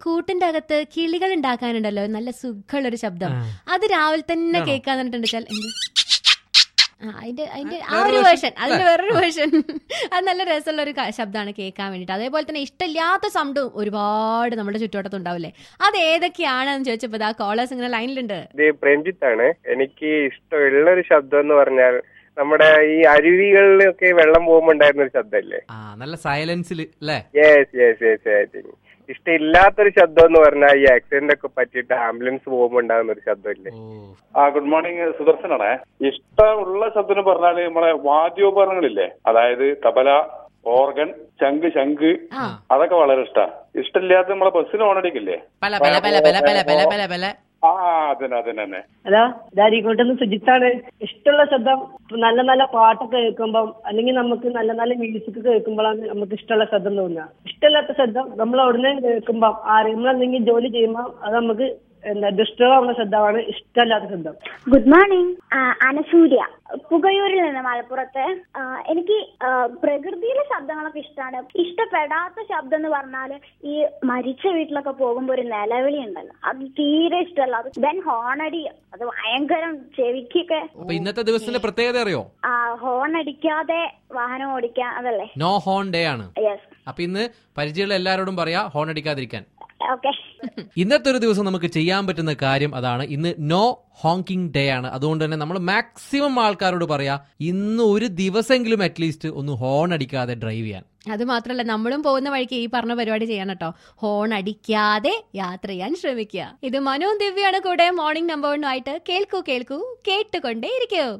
കൂട്ടിന്റെ അകത്ത് കിളികൾ ഉണ്ടാക്കാനുണ്ടല്ലോ നല്ല സുഖമുള്ളൊരു ശബ്ദം അത് രാവിലെ തന്നെ ആണോ? കേൾക്കാൻ പറഞ്ഞിട്ടുണ്ട് വെച്ചാൽ എന്ത് ആ, അതിന്റെ അതിന്റെ ആ വേറൊരു ഒരു version. വേർഷൻ അതിന്റെ വേറൊരു വേർഷൻ അത് നല്ല രസമുള്ള ഒരു ക- ശബ്ദമാണ് കേൾക്കാൻ വേണ്ടിയിട്ട് അതേപോലെ തന്നെ ഇഷ്ടമില്ലാത്ത സൗണ്ടും ഒരുപാട് നമ്മുടെ ചുറ്റുവട്ടത്ത് ഉണ്ടാവില്ലേ അത് ഏതൊക്കെയാണെന്ന് ചോദിച്ചപ്പോ ആ കോളേഴ്സ് ഇങ്ങനെ ലൈനിലുണ്ട് ഇത് പ്രേംജിത്താണ് എനിക്ക് ഇഷ്ടമുള്ള ഒരു ശബ്ദം എന്ന് പറഞ്ഞാൽ നമ്മുടെ ഈ അരുവികളിലൊക്കെ വെള്ളം പോകുമ്പോ ഉണ്ടായിരുന്ന ഒരു ശബ്ദമല്ലേ ആ നല്ല സൈലൻസിൽ അല്ലേ yes yes yes I think ഇഷ്ടമില്ലാത്തൊരു ശബ്ദം എന്ന് പറഞ്ഞാൽ ഈ ആക്സിഡന്റ് ഒക്കെ പറ്റിയിട്ട് ആംബുലൻസ് പോകുമ്പോ ഉണ്ടാകുന്ന ഒരു ശബ്ദമില്ലേ ഓ ആ ഗുഡ് മോർണിംഗ് സുദർശനാണേ ഇഷ്ടമുള്ള ശബ്ദം എന്ന് പറഞ്ഞാല് നമ്മളെ വാദ്യോപകരണങ്ങളില്ലേ അതായത് തബല ഓർഗൻ ശംഖ് ശംഖ് ആ അതൊക്കെ വളരെ ഇഷ്ടാ ഇഷ്ടമില്ലാത്ത നമ്മളെ ബസ്സിന് ഓണടിക്കില്ലേ പല പല പല പല പല പല പല പല ആ അതന്നെ അതന്നെ തന്നെ ഹലോ ദാരിക്കോട്ടെന്ന് സുജിത്താണ് ഇഷ്ടമുള്ള ശബ്ദം ഇപ്പൊ നല്ല നല്ല പാട്ടൊക്കെ കേൾക്കുമ്പം അല്ലെങ്കിൽ നമുക്ക് നല്ല നല്ല മ്യൂസിക് കേൾക്കുമ്പോഴാണ് നമുക്ക് ഇഷ്ടമുള്ള ശബ്ദം തോന്നുക ഇഷ്ടമില്ലാത്ത ശബ്ദം നമ്മൾ അവിടുന്ന് കേൾക്കുമ്പം ആര് നമ്മളെന്തെങ്കിലും ജോലി ചെയ്യുമ്പോൾ അത് നമുക്ക് എന്താ ഡിസ്റ്റർബ് ആവുന്ന ശബ്ദമാണ് ഇഷ്ടമില്ലാത്ത ശബ്ദം ഗുഡ് മോർണിംഗ് അനസൂര്യ പുകയൂരിൽ നിന്ന് മലപ്പുറത്ത് ആ, എനിക്ക് ആ, പ്രകൃതിയിലെ ശബ്ദങ്ങളൊക്കെ ഇഷ്ടമാണ് ഇഷ്ടപ്പെടാത്ത ശബ്ദം എന്ന് പറഞ്ഞാല് ഈ മരിച്ച വീട്ടിലൊക്കെ പോകുമ്പോ ഒരു നിലവിളി ഉണ്ടല്ലോ അത് തീരെ ഇഷ്ടമല്ല അത് ദെൻ ഹോണടി അത് ഭയങ്കരം ചെവിക്കൊക്കെ അപ്പൊ ഇന്നത്തെ ദിവസത്തിന്റെ പ്രത്യേകത അറിയോ ആ, ഹോൺ അടിക്കാതെ വാഹനം ഓടിക്കാൻ അതല്ലേ നോ ഹോൺ ഡേ ആണ് യെസ് അപ്പൊ ഇന്ന് പരിചയമുള്ള എല്ലാവരോടും പറയാ ഹോൺ അടിക്കാതിരിക്കാൻ ഓക്കെ ഇന്നത്തെ ഒരു ദിവസം നമുക്ക് ചെയ്യാൻ പറ്റുന്ന കാര്യം അതാണ് ഇന്ന് നോ ഹോങ്കിങ് ഡേ ആണ് അതുകൊണ്ട് തന്നെ നമ്മൾ മാക്സിമം ആൾക്കാരോട് പറയാ ഇന്ന് ഒരു ദിവസമെങ്കിലും അറ്റ്ലീസ്റ്റ് ഒന്ന് ഹോൺ അടിക്കാതെ ഡ്രൈവ് ചെയ്യാൻ അത് മാത്രല്ല നമ്മളും പോകുന്ന വഴിക്ക് ഈ പറഞ്ഞ പരിപാടി ചെയ്യണം കേട്ടോ ഹോൺ അടിക്കാതെ യാത്ര ചെയ്യാൻ ശ്രമിക്കുക ഇത് മനു ദിവ്യാണ് കൂടെ മോർണിംഗ് നമ്പർ ആയിട്ട് കേൾക്കൂ കേൾക്കൂ കേട്ടുകൊണ്ടേ ഇരിക്കൂ